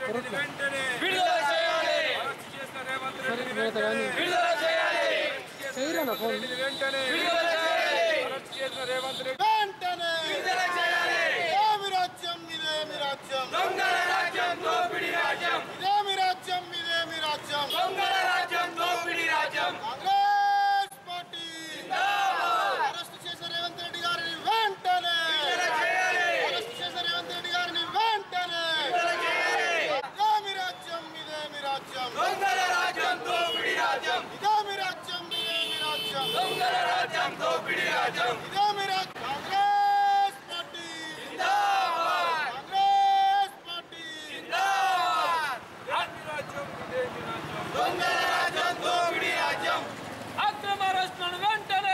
రెడ్డిని వెంటనే విడుదల చేయాలి అరెస్ట్ చేసిన రేవంత్ రెడ్డిని మిగతా కానీ వెంటనే విడుదల చేయాలి చేయరా ఫోన్ రెడ్డిని వెంటనే విడుదల చేయాలి అరెస్ట్ చేసిన రేవంత్ రెడ్డి వెంటనే విడుదల చేయాలి ఇదేమి రాజ్యం ఇదేమి రాజ్యం దొంగల రాజ్యం దోపిడి రాజ్యం ఇదేమి రాజ్యం ఇదేమి రాజ్యం దొంగల రాజ్యం దోపిడి రాజ్యం కాంగ్రెస్ పార్టీ అరెస్ట్ చేసిన రేవంత్ రెడ్డి గారిని వెంటనే అరెస్ట్ చేసిన రేవంత్ రెడ్డి గారిని వెంటనే ఇదేమి రాజ్యం ఇదేమి రాజ్యం దొంగల రాజ్యం దోపిడి రాజ్యం ఇదేమి రాజ్యం ఇదేమి రాజ్యం దొంగల రాజ్యం దోపిడి రాజ్యం ఇదేమి రాజ్యం కాంగ్రెస్ పార్టీ జిందాబాద్ కాంగ్రెస్ పార్టీ జిందాబాద్ ఇదేమి రాజ్యం ఇదేమి రాజ్యం దొంగల రాజ్యం దోపిడి రాజ్యం అక్రమ అరెస్టులను వెంటనే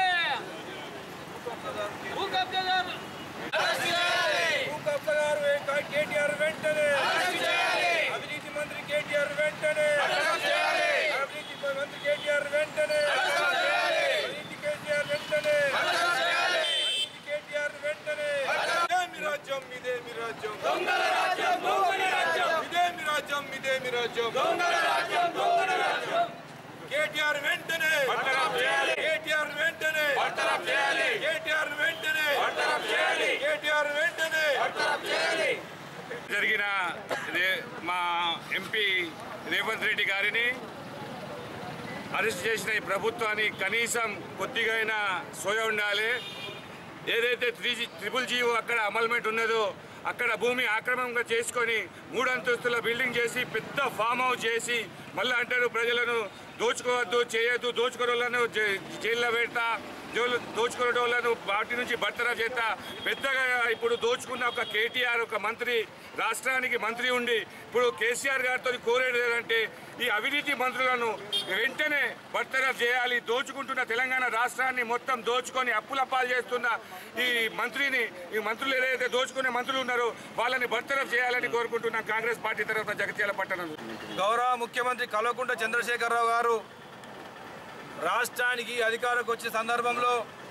భూకబ్జదారు అరెస్ట్ చేయాలి భూకబ్జగారు వెంక- కేటీఆర్ వెంటనే అరెస్ట్ చేయాలి అవినీతి మంత్రి కేటీఆర్ వెంటనే అరెస్ట్ చేయాలి అవినీతి మంత్రి కేటీఆర్ వెంటనే అరెస్ట్ చేయాలి అవినీతి కేటీఆర్ వెంటనే అరెస్ట్ చేయాలి అవినీతి కేటీఆర్ వెంటనే ఇదేమి రాజ్యం ఇదేమి రాజ్యం దొంగల రాజ్యం దోపిడి రాజ్యం ఇదేమి రాజ్యం ఇదేమి రాజ్యం దొంగల రాజ్యం దోపిడి రాజ్యం కేటీఆర్ వెంటనే బర్తరఫ్ చేయాలి. కేటీఆర్ వెంటనే బర్తరఫ్ చేయాలి. కేటీఆర్ వెంటనే బర్తరఫ్ చేయాలి. కేటీఆర్ వెంటనే బర్తరఫ్ చేయాలి జరిగిన రే- మా ఎంపీ రేవంత్ రెడ్డి గారిని అరెస్ట్ చేసిన ఈ ప్రభుత్వాన్ని కనీసం కొద్దిగైనా సోయ ఉండాలి ఏదైతే త్రీ ట్రిపుల్ జీవో అక్కడ అమల్మెంట్ ఉన్నదో అక్కడ భూమి ఆక్రమంగా చేసుకొని మూడు అంతస్తుల బిల్డింగ్ చేసి పెద్ద ఫామ్ హౌస్ చేసి మళ్ళీ అంటారు ప్రజలను దోచుకోవద్దు చేయొద్దు దోచుకునే వాళ్ళను జై- జైల్లో పెడతా జైలు దోచుకునే వాళ్ళను వాటి నుంచి బర్తరఫ్ చేస్తా పెద్దగా ఇప్పుడు దోచుకున్న ఒక కేటీఆర్ ఒక మంత్రి రాష్ట్రానికి మంత్రి ఉండి ఇప్పుడు కేసీఆర్ గారితో కోరేది ఏంటంటే ఈ అవినీతి మంత్రులను వెంటనే బర్తరఫ్ చేయాలి దోచుకుంటున్న తెలంగాణ రాష్ట్రాన్ని మొత్తం దోచుకొని అప్పులప్పాలు చేస్తున్న ఈ మంత్రిని ఈ మంత్రులు ఏదైతే దోచుకునే మంత్రులు ఉన్నారో వాళ్ళని బర్తరఫ్ చేయాలని కోరుకుంటున్నాం కాంగ్రెస్ పార్టీ తరఫున జగిత్యాల పట్టణం గౌరవ ముఖ్యమంత్రి కల్వకుంట్ల చంద్రశేఖరరావు గారు రాష్ట్రానికి అధికారంకి వచ్చిన సందర్భంలో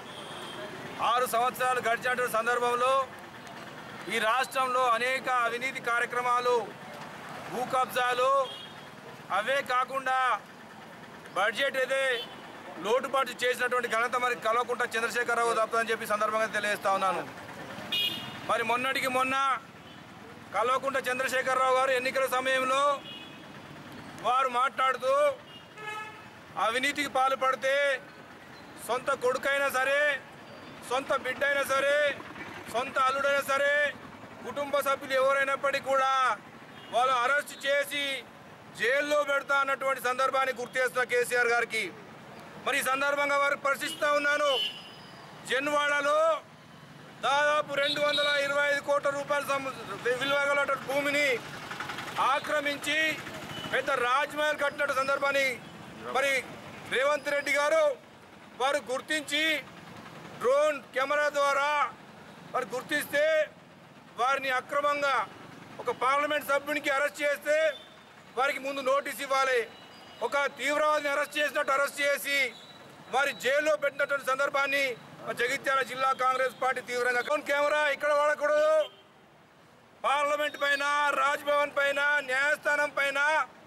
ఆరు సంవత్సరాలు గడిచినటువంటి సందర్భంలో ఈ రాష్ట్రంలో అనేక అవినీతి కార్యక్రమాలు భూ కబ్జాలు అవే కాకుండా బడ్జెట్ అయితే లోటుపాటు చేసినటువంటి ఘనత మరి కల్వకుంట్ల చంద్రశేఖరరావు తప్పదని చెప్పి సందర్భంగా తెలియజేస్తా ఉన్నాను మరి మొన్నటికి మొన్న కల్వకుంట్ల చంద్రశేఖరరావు గారు ఎన్నికల సమయంలో వారు మాట్లాడుతూ అవినీతికి పాల్పడితే సొంత కొడుకైనా సరే సొంత బిడ్డ అయినా సరే సొంత అల్లుడైనా సరే కుటుంబ సభ్యులు ఎవరైనప్పటికీ కూడా వాళ్ళు అరెస్ట్ చేసి జైల్లో పెడతా అన్నటువంటి సందర్భాన్ని గుర్తు చేస్తున్న కేసీఆర్ గారికి మరి ఈ సందర్భంగా వారు ప్రశ్నిస్తూ ఉన్నాను జన్వాడలో దాదాపు రెండు వందల ఇరవై ఐదు కోట్ల రూపాయల సం- విలువ గల భూమిని ఆక్రమించి పెద్ద రాజ్మహల్ కట్టినట్టు సందర్భాన్ని మరి రేవంత్ రెడ్డి గారు వారు గుర్తించి డ్రోన్ కెమెరా ద్వారా వారు గుర్తిస్తే వారిని అక్రమంగా ఒక పార్లమెంట్ సభ్యునికి అరెస్ట్ చేస్తే వారికి ముందు నోటీస్ ఇవ్వాలి ఒక తీవ్రవాదిని అరెస్ట్ చేసినట్టు అరెస్ట్ చేసి వారి జైల్లో పెట్టినటువంటి సందర్భాన్ని మా జగిత్యాల జిల్లా కాంగ్రెస్ పార్టీ తీవ్రంగా డ్రోన్ కెమెరా ఇక్కడ వాడకూడదు పార్లమెంట్ పైన రాజ్భవన్ పైన న్యాయస్థానం పైన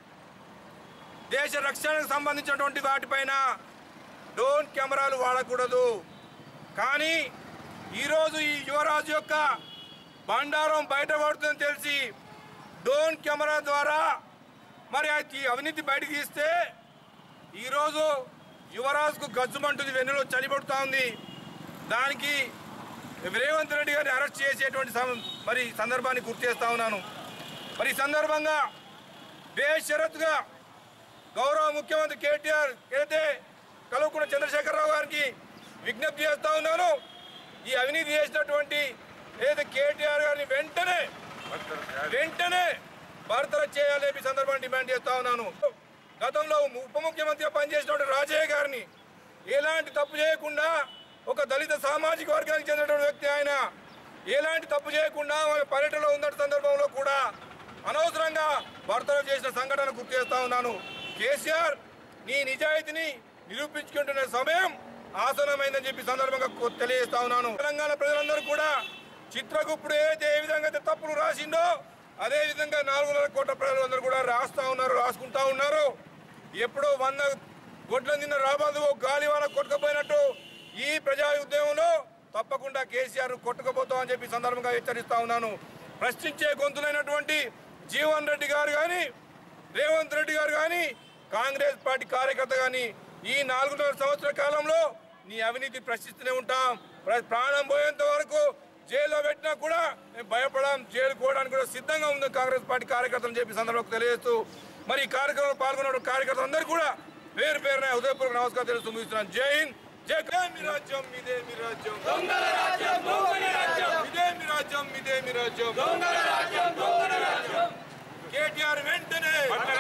దేశ రక్షణకు సంబంధించినటువంటి వాటిపైన డ్రోన్ కెమెరాలు వాడకూడదు కానీ ఈరోజు ఈ యువరాజు యొక్క బండారం బయటపడుతుందని తెలిసి డ్రోన్ కెమెరా ద్వారా మరి ఈ అవినీతి బయటకు తీస్తే ఈరోజు యువరాజుకు గజ్జుమంటుంది వెన్నులో చలిపడుతూ ఉంది దానికి రేవంత్ రెడ్డి గారిని అరెస్ట్ చేసేటువంటి సం- మరి సందర్భాన్ని గుర్తు చేస్తా ఉన్నాను మరి ఈ సందర్భంగా బేషరతుగా గౌరవ ముఖ్యమంత్రి కేటీఆర్ ఏదైతే కలువుకున్న చంద్రశేఖరరావు గారికి విజ్ఞప్తి చేస్తా ఉన్నాను ఈ అవినీతి చేసినటువంటి ఏదైతే కేటీఆర్ గారిని వెంటనే వెంటనే బర్తరఫ్ చేయాలని చెప్పి సందర్భాన్ని డిమాండ్ చేస్తా ఉన్నాను గతంలో ఉప ముఖ్యమంత్రిగా పనిచేసినటువంటి రాజయ్య గారిని ఎలాంటి తప్పు చేయకుండా ఒక దళిత సామాజిక వర్గానికి చెందినటువంటి వ్యక్తి ఆయన ఎలాంటి తప్పు చేయకుండా వాళ్ళ పర్యటనలో ఉన్న సందర్భంలో కూడా అనవసరంగా బర్తరఫ్ చేసిన సంఘటన గుర్తు చేస్తా ఉన్నాను కేసీఆర్ నీ నిజాయితీని నిరూపించుకుంటున్న సమయం ఆసనమైందని చెప్పి సందర్భంగా కొ- తెలియజేస్తా ఉన్నాను తెలంగాణ ప్రజలందరూ కూడా చిత్రగుప్పుడు ఏదైతే ఏ విధంగా అయితే తప్పులు రాసిండో అదే విధంగా నాలుగున్నర కోట్ల ప్రజలు అందరూ కూడా రాస్తా ఉన్నారు రాసుకుంటా ఉన్నారు ఎప్పుడో వంద గొడ్ల నిన్న రాబాదు గాలివాన కొట్టుకపోయినట్టు ఈ ప్రజా ఉద్యమంలో తప్పకుండా కేసీఆర్ కొట్టుకుపోతాం అని చెప్పి ఈ సందర్భంగా హెచ్చరిస్తా ఉన్నాను ప్రశ్నించే గొంతులైనటువంటి జీవన్ రెడ్డి గారు కానీ రేవంత్ రెడ్డి గారు కానీ కాంగ్రెస్ పార్టీ కార్యకర్త కానీ ఈ నాలుగున్నర సంవత్సరాల కాలంలో నీ అవినీతి ప్రశ్నిస్తూనే ఉంటాం ప్ర- ప్రాణం పోయేంత వరకు జైల్లో పెట్టినా కూడా మేము భయపడాం జైలు పోవడానికి కూడా సిద్ధంగా ఉంది కాంగ్రెస్ పార్టీ కార్యకర్తలు చెప్పి ఈ సందర్భంగా తెలియజేస్తూ మరి ఈ కార్యక్రమంలో పాల్గొన్న కార్యకర్తలందరూ కూడా పేరు పేరున ఉదయపూర్వక నమస్కారం తెలుస్తూ ముగిస్తున్నాను జై హింద్ జై జై మీ రాజ్యం ఇదే మీ రాజ్యం దొంగల రాజ్యం దొంగల రాజ్యం ఇదే మీ రాజ్యం ఇదే మీ రాజ్యం దొంగల రాజ్యం దొంగల రాజ్యం కేటీఆర్ వెంటనే